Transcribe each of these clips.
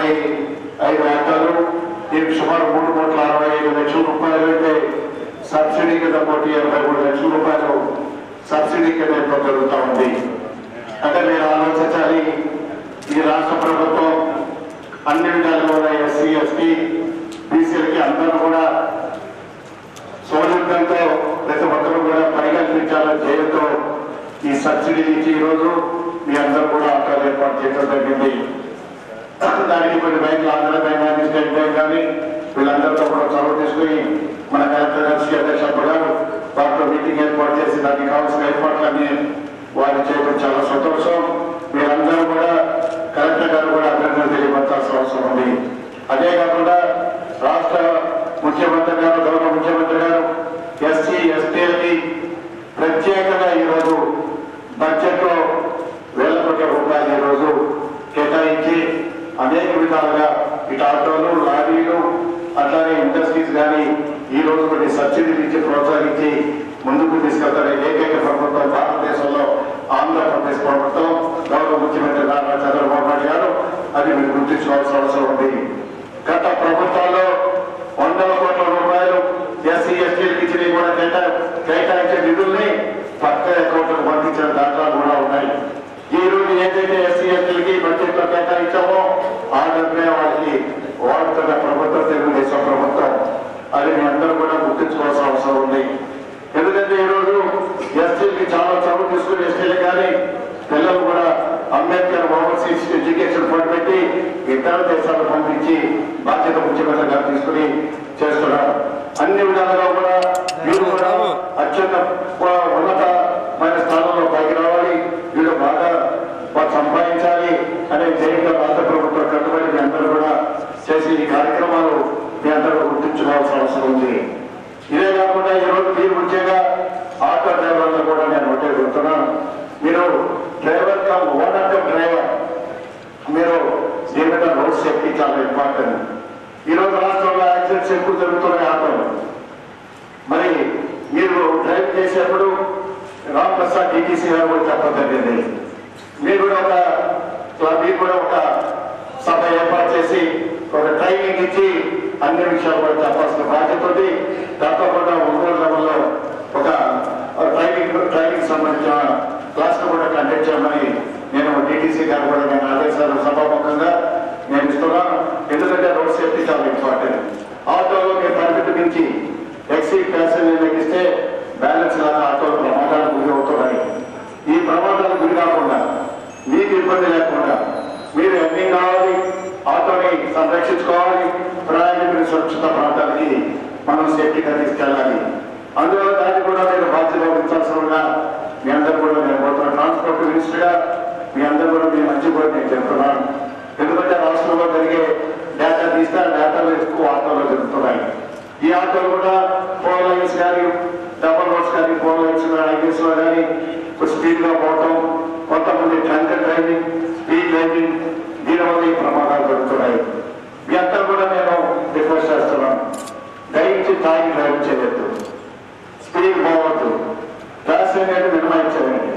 అరవై ఐదు ఆటోలు దీనికి సుమారు మూడు కోట్ల అరవై ఐదు లక్షల రూపాయలు అయితే సబ్సిడీ కింద కోటి ఇరవై మూడు లక్షల రూపాయలు సబ్సిడీ కింద ఇవ్వడం జరుగుతూ ఉంది అంటే మీరు ఆలోచించాలి ఈ రాష్ట్ర ప్రభుత్వం అన్ని విధాలుగా కూడా ఎస్సీ ఎస్టీ బీసీలకి అందరూ కూడా సౌలభ్యంతో ప్రతి ఒక్కరు కూడా పరిగణించాలని చేయడంతో ఈ సబ్సిడీ ఇచ్చి ఈరోజు మీ అందరూ కూడా ఆటోలు ఏర్పాటు చేయడం జరిగింది దానికి కొన్ని బ్యాంకులు ఆంధ్ర బ్యాంక్ కానీ స్టేట్ బ్యాంక్ కానీ వీళ్ళందరితో కూడా చొరవ తీసుకుని మన కలెక్టర్ గారు శ్రీ అధ్యక్ష గారు వారితో మీటింగ్ ఏర్పాటు చేసి దానికి కావాల్సిన ఏర్పాట్లన్నీ వారు చేయడం చాలా సంతోషం మీరందరూ కూడా కలెక్టర్ గారు కూడా అభినందన తెలియపరచాల్సిన అవసరం ఉంది అదే కాకుండా రాష్ట్ర ముఖ్యమంత్రి గారు గౌరవ ముఖ్యమంత్రి గారు ఎస్సీ ఎస్టీలకి ప్రత్యేకంగా ఈరోజు బడ్జెట్ లో వేల కోట్ల రూపాయలు ఈరోజు కేటాయించి అనేక విధాలుగా ఇటు ఆటోలు లారీలు అట్లానే ఇండస్ట్రీస్ కానీ ఈ రోజు కొన్ని సబ్సిడీలు ఇచ్చి ప్రోత్సహించి ముందుకు తీసుకెళ్తారు ఏకైక ప్రభుత్వం భారతదేశంలో ఆంధ్రప్రదేశ్ ప్రభుత్వం గౌరవ ముఖ్యమంత్రి నారా చంద్రబాబు నాయుడు గారు అది మీరు గుర్తించుకోవాల్సిన అవసరం ఉంది గత ప్రభుత్వాల్లో వందల కోట్ల రూపాయలు ఎస్సీ ఎస్టీలకు ఇచ్చినవి కూడా కేటా కేటాయించే నిధుల్ని పక్క అకౌంట్లకు పంపించిన దాఖలాలు కూడా ఉన్నాయి ఈ రోజు ఏదైతే ఎస్సీ ఎస్టీలకి బడ్జెట్ లో కేటాయించామో ఆ డబ్బే వాళ్ళకి వాడుతున్న ప్రభుత్వం తెలుగుదేశం ప్రభుత్వం అది మీ అందరూ కూడా గుర్తించుకోవాల్సిన అవసరం ఉంది ఎందుకంటే ఈ రోజు ఎస్టీలకి చాలా చదువు తీసుకుని ఎస్టీలు కానీ పిల్లలు కూడా అంబేద్కర్ ఓవర్సీస్ ఎడ్యుకేషన్ ఫండ్ పెట్టి ఇతర దేశాలకు పంపించి బాధ్యత ముఖ్యమంత్రి గారు తీసుకుని చేస్తున్నారు అన్ని విధాలుగా కూడా వీరు కూడా అత్యంత ఉ- ఉన్నతమైన స్థానంలో పైకి రావాలి వీళ్ళు బాగా వారు సంపాదించాలి అనే జైల్లో రాష్ట్ర ప్రభుత్వం కట్టుబడి మీ అందరూ కూడా చేసి ఈ కార్యక్రమాలు మీ అందరూ గుర్తించుకోవాల్సిన అవసరం ఉంది ఇదే కాకుండా ఈ రోజు మీరు ముఖ్యంగా ఆటో డ్రైవర్లు కూడా నేను ఒకటే చెప్తున్నాను మీరు driver cum owner cum driver మీరు దీని మీద రోడ్ సేఫ్టీ చాలా ఇంపార్టెంట్ ఈ రోజు రాష్ట్రంలో యాక్సిడెంట్స్ ఎక్కువ జరుగుతున్నాయి ఆటోలు మరి మీరు డ్రైవ్ చేసేప్పుడు రామ్ ప్రసాద్ డిటీసీ గారు కూడా చెప్పడం జరిగింది మీరు కూడా ఒక మీరు కూడా ఒక సభ ఏర్పాటు చేసి ఒక ట్రైనింగ్ ఇచ్చి అన్ని విషయాలు కూడా చెప్పాల్సిన బాధ్యత ఉంది దాంతో పాటు ఒంగోలు లెవెల్లో ఒక ట్రైనింగ్ ట్రైనింగ్ సంబంధించిన క్లాస్ కూడా కండక్ట్ చేయమని నేను డిటీసీ గారు కూడా నేను ఆదేశాలు సభాముఖంగా నేను ఇస్తున్నాను ఎందుకంటే రోడ్ సేఫ్టీ చాలా ఇంపార్టెంట్ ఆటోలో మీరు పరిమితి మించి ఎక్సీ ప్యాసింజర్ ఇస్తే బ్యాలెన్స్ లాగా ఆటోలు ప్రమాదాలకు గురి అవుతున్నాయి ఈ ప్రమాదాలకు గురి కాకుండా మీకు ఇబ్బంది లేకుండా మీరు ఎన్ని కావాలి ఆటోని సంరక్షించుకోవాలి ప్రయాణికుని సురక్షిత ప్రాంతానికి మనం సేఫ్టీగా తీసుకెళ్ళాలి అందువల్ల దాన్ని కూడా మీరు బాధ్యత వహించాల్సిన మీ అందరూ కూడా నేను పోతున్న ట్రాన్స్పోర్ట్ మినిస్టర్గా మీ అందరూ కూడా మీ మంచి కూడా నేను చెప్తున్నాను ఎందుకంటే రాష్ట్రంలో జరిగే డేటా తీస్తే ఆ డేటాలో ఎక్కువ ఆటోలు జరుగుతున్నాయి ఈ ఆటోలు కూడా ఫోర్ లైన్స్ కానీ డబల్ రోడ్స్ కానీ ఫోర్ లైన్స్ హైవేస్ లో కానీ స్పీడ్ గా పోవటం కొంతమంది డ్రంక్ డ్రైవింగ్ స్పీడ్ డ్రైవింగ్ దీనివల్ల ఈ ప్రమాదాలు జరుగుతున్నాయి మీ అంతా కూడా నేను రిక్వెస్ట్ చేస్తున్నాను దయచేసి తాగి డ్రైవ్ చేయొద్దు స్పీడ్ పోవద్దు గ్యాస్ అనేది మినిమైంచండి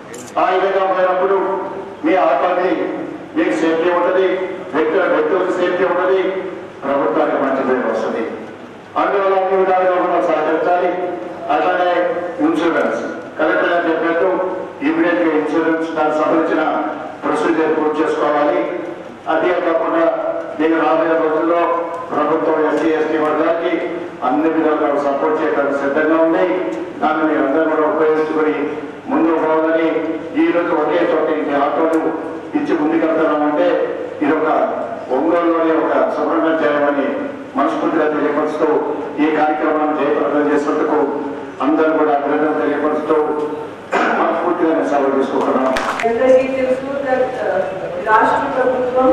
ఆ విధంగా పోయినప్పుడు మీ ఆటోని మీకు సేఫ్టీ ఉంటుంది వ్యక్తుల వ్యక్తులకు సేఫ్టీ ఉంటుంది ప్రభుత్వానికి మంచి పేరు వస్తుంది అందువల్ల అన్ని విధాలుగా కూడా సహకరించాలి అట్లానే ఇన్సూరెన్స్ కలెక్టర్ గారు చెప్పినట్టు ఇమీడియట్ గా ఇన్సూరెన్స్ దానికి సంబంధించిన ప్రొసీజర్ పూర్తి చేసుకోవాలి అదే కాకుండా నేను రాబోయే రోజుల్లో ప్రభుత్వం ఎస్సీ ఎస్టీ వర్గానికి అన్ని విధాలుగా సపోర్ట్ చేయడానికి సిద్ధంగా ఉంది దాన్ని మీరు అందరూ కూడా ఉపయోగించుకొని ముందుకు పోవాలని ఈ రోజు ఒకే చోట ఈ ఆటోలు ఇచ్చి ముందుకెళ్తున్నామంటే ఇది ఒక ఒంగోలులోనే ఒక సుబ్రహ్మణ్యం చేయమని మనస్ఫూర్తిగా తెలియపరుస్తూ ఈ కార్యక్రమాన్ని జయప్రదం చేసినందుకు అందరూ కూడా అభినందన తెలియపరుస్తూ మనస్ఫూర్తిగా నేను సెలవు తీసుకుంటున్నాను అందరికీ తెలుసు దట్ రాష్ట్ర ప్రభుత్వం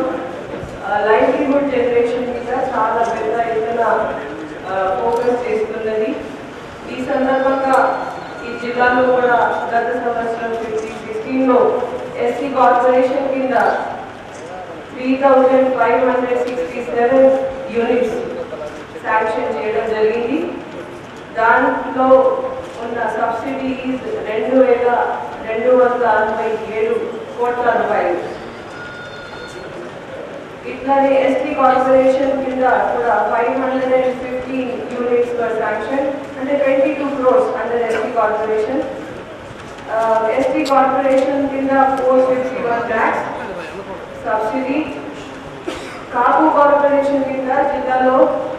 లైవ్లీహుడ్ జనరేషన్ మీద చాలా పెద్ద ఎత్తున ఫోకస్ చేస్తున్నది ఈ సందర్భంగా ఈ జిల్లాలో కూడా గత సంవత్సరం ఫిఫ్టీ సిక్స్టీన్లో ఎస్సీ కార్పొరేషన్ కింద three thousand five hundred sixty seven units sanction చేయడం జరిగింది దాంట్లో ఉన్న సబ్సిడీస్ రెండు వేల రెండు వందల అరవై ఏడు కోట్ల రూపాయలు ఇట్లానే ఎస్టీ కార్పొరేషన్ కింద కూడా five hundred and fifteen units per sanction అంటే twenty two crores under ST corporation ST corporation కింద four fifty one lakhs subsidy Kapu corporation కింద జిల్లాలో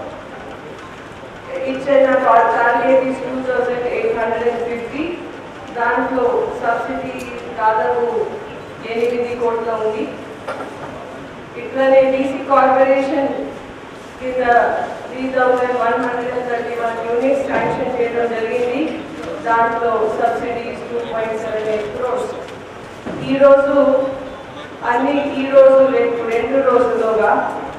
ఇచ్చిన target is two thousand eight hundred and fifty దాంట్లో సబ్సిడీ దాదాపు ఎనిమిది కోట్ల ఉంది ఇట్లనే డీసీ కార్పొరేషన్ కింద three thousand one hundred and thirty one units sanction చేయడం జరిగింది దాంట్లో subsidies two point seven eight crores ఈరోజు అన్ని ఈ రోజు రేపు రెండు రోజులుగా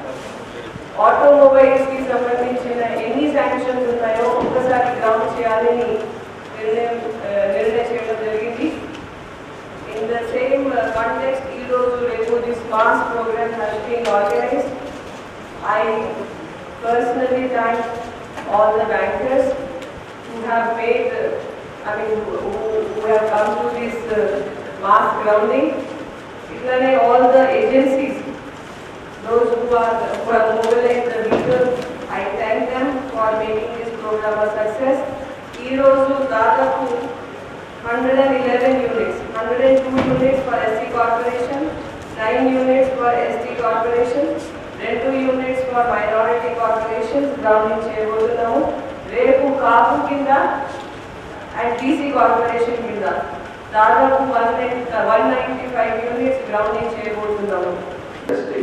ఆటోమొబైల్స్ కి సంబంధించిన ఎన్ని శాంక్షన్స్ ఉన్నాయో ఒక్కసారి గ్రౌండ్ చేయాలని నిర్ణయం ఆ, నిర్ణయం చేయడం జరిగింది ఇన్ ద సేమ్ కాంటెక్స్ట్ ఈ రోజు రేపు this mass programme has been organised I personally thank all the bankers who have made, I mean, who, who have come to this uh, mass grounding. Itlane all the agencies, those who are, who have mobilized the people, I thank them for making this program a success. ఈ రోజు దాదాపు hundred and eleven units hundred and two units for SC corporation nine units for ST corporation రెండు units for minority corporations grounding చేయబోతున్నాము రేపు కాపు కింద and TC corporation కింద దాదాపు one one ninety five units grounding చేయబోతున్నాము ఇండస్ట్రీ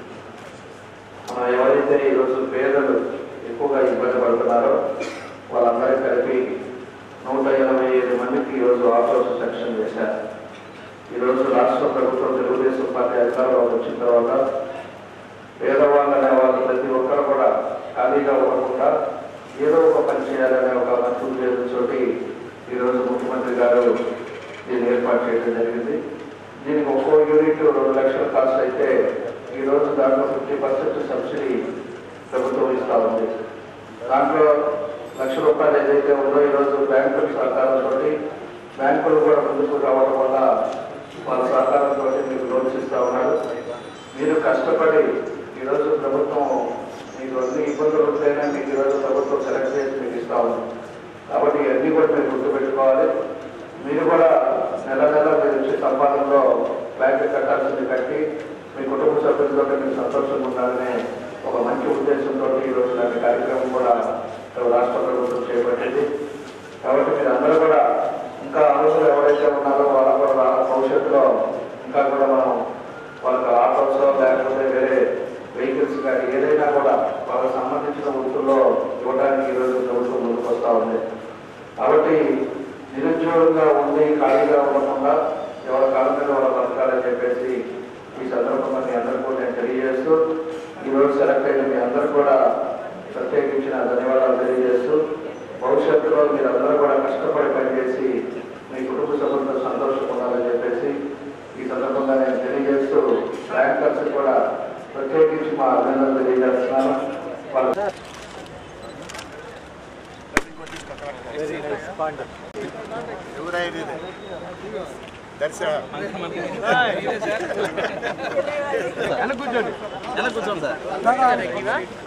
మనం ఎవరైతే ఈరోజు పేదలు ఎక్కువగా ఇబ్బంది పడుతున్నారో వాళ్ళందరికీ కలిపి నూట ఎనభై ఐదు మందికి ఈరోజు ఆటోస్ సెక్షన్ చేశారు ఈరోజు రాష్ట్ర ప్రభుత్వం తెలుగుదేశం పార్టీ అధికారంలోకి వచ్చిన తర్వాత పేదవాళ్ళు అనే వాళ్ళు ప్రతి ఒక్కరు కూడా ఖాళీగా ఉండకుండా ఏదో ఒక పని చేయాలనే ఒక మంచి ఉద్దేశంతో ఈరోజు ముఖ్యమంత్రి గారు దీన్ని ఏర్పాటు చేయడం జరిగింది దీనికి ఒక్కో యూనిట్ రెండు లక్షల కాస్ట్ అయితే ఈ రోజు దాంట్లో ఫిఫ్టీ పర్సెంట్ సబ్సిడీ ప్రభుత్వం ఇస్తా ఉంది దాంట్లో లక్ష రూపాయలు ఏదైతే ఉందో ఈరోజు బ్యాంకుల సహకారంతో బ్యాంకులు కూడా ముందుకు రావడం వల్ల వాళ్ళ సహకారంతో మీకు లోన్స్ ఇస్తా ఉన్నారు మీరు కష్టపడి ఈరోజు ప్రభుత్వం మీకు అన్ని ఇబ్బందులు ఉంటాయని మీకు ఈరోజు ప్రభుత్వం సెలెక్ట్ చేసి మీకు ఇస్తా ఉంది కాబట్టి ఇవన్నీ కూడా మీరు గుర్తుపెట్టుకోవాలి మీరు కూడా నెల నెల మీరు వచ్చే సంపాదనలో బ్యాంకు కట్టాల్సింది కట్టి మీ కుటుంబ సభ్యులతో మీరు సంతోషంగా ఉండాలనే ఒక మంచి ఉద్దేశంతో ఈ రోజు లాంటి కార్యక్రమం కూడా రాష్ట్ర ప్రభుత్వం చేపట్టింది కాబట్టి మీరు అందరూ కూడా ఇంకా అర్హులు ఎవరైతే ఉన్నారో వాళ్ళ కూడా రా- భవిష్యత్తులో ఇంకా కూడా మనం వాళ్ళకి ఆటోస్ లేకపోతే వేరే వెహికల్స్ కానీ ఏదైనా కూడా వాళ్ళకి సంబంధించిన వృత్తుల్లో ఇవ్వడానికి ఈరోజు ప్రభుత్వం ముందుకు వస్తూ ఉంది కాబట్టి నిరుద్యోగంగా ఉండి ఖాళీగా ఉండకుండా ఎవరి కాలం మీద వాళ్ళ బతకాలని చెప్పేసి ఈ సందర్భంగా మీ అందరూ కూడా నేను తెలియజేస్తూ ఈరోజు సెలెక్ట్ అయిన మీ అందరూ కూడా ప్రత్యేకించిన ధన్యవాదాలు తెలియజేస్తూ భవిష్యత్తులో మీరందరూ కూడా కష్టపడి పనిచేసి మీ కుటుంబ సభ్యులతో సంతోషంగా ఉండాలని చెప్పేసి ఈ సందర్భంగా నేను తెలియజేస్తూ బ్యాంకర్స్ కూడా ప్రత్యేకించి మా అభినందనలు తెలియజేస్తున్నాను వాళ్ళ ఎవరైనా దర్శన వెనక కూర్చోండి వెనక కూర్చోండి సార్